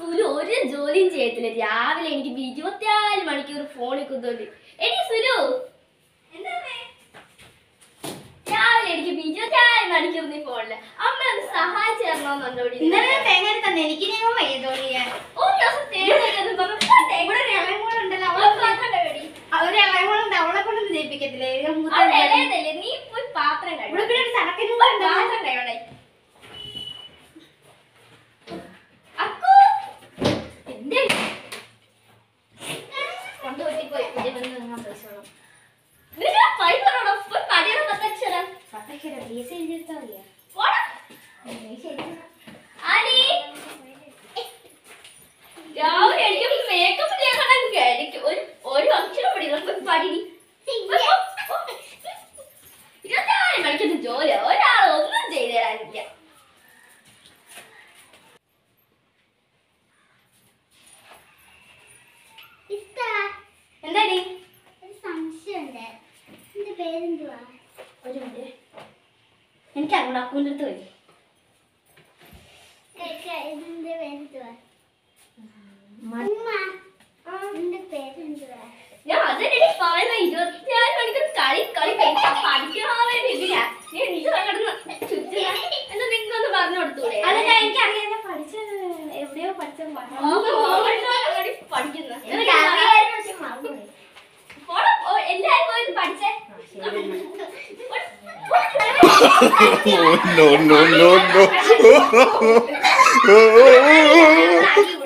സുലു ഒരു ജോലിയും ചെയ്യത്തില്ല രാവിലെ എനിക്ക് ഇരുപത്തിനാല് മണിക്കൂർ ഫോണിൽ കുത്തോണ്ട് എടി സുലു രാവിലെ എനിക്ക് ഇരുപത്തിനാല് മണിക്കൂർ നീ ഫോണില് അമ്മ ഒന്ന് സഹായിച്ചു തരണമെന്നുണ്ടോ ഇന്നലെ ഞാൻ തേങ്ങ തന്നെ എനിക്ക് ഞാൻ വയ്യ ജോലി ചെയ്യാൻ ഒരു ദിവസം തേങ്ങ ഇവിടെ ഒരു ഇളയം കൂടെ ഉണ്ടല്ലോ അവളെ ഒരു ഇളയം കൂടെ ഉണ്ട് അവളെ കൊണ്ടൊന്നും ജയിപ്പിക്കത്തില്ലേ ഇത് മൂത്ത അതല്ലേ നീ പോയി പാത്രം ഇവിടെ കഴിയും പിന്നെ ഒരു സടക്കിനും കൂടെ ഉണ്ടല്ലോ. പാത്രം കഴിയണേ അക്കു എന്തേ കൊണ്ടുപോയി പുതിയ ബന്ധം നിങ്ങൾ പൈസ വേണം നിനക്ക് ആ പൈസ വേണോ പോയി പതിയുടെ പത്തക്ഷരം പത്തക്ഷരം പൈസ എഴുതിയെടുത്താൽ മതിയോ പോടാ ആനി രാവിലെ എനിക്ക് മേക്കപ്പ് ചെയ്യണം എനിക്ക് ഒരു ഒരു അക്ഷരം പഠിക്കണം പോയി പഠിനി ഇരുപത്തിനാല് മണിക്കൂർ ജോലി ഒരാൾ ഒന്നും ചെയ്തു തരാനില്ല എന്താടി ഒരു സംശയമുണ്ട് എന്റെ പേരെന്തുവാ ഒരു മിനിറ്റ് എനിക്ക് അങ്ങോട്ട് അക്കൂൻ്റെ അടുത്ത് വരും ഇതിന്റെ പേരെന്തുവാ ഉമ്മ എന്റെ പേരെന്തുവാ ഞാൻ അതെന്നെ പറയുന്ന ഇരുപത്തിനാല് മണിക്കൂർ കളി കളി കഴിഞ്ഞാ പഠിക്കണമെന്നേ ഇതില്ല നീ എനിക്ക് കിടന്ന് ചുറ്റുക എന്താ നിങ്ങൾക്കൊന്ന് പറഞ്ഞു കൊടുത്തൂടെ അല്ല ഞാൻ എനിക്കറിയാം ഞാൻ പഠിച്ചത് എവിടെയോ പഠിച്ചത് പഠിക്കുന്നത് പക്ഷെ മറന്നുപോയി പോടാ, പോ, എല്ലാരും പോയി പഠിച്ചേ no, no, no, no.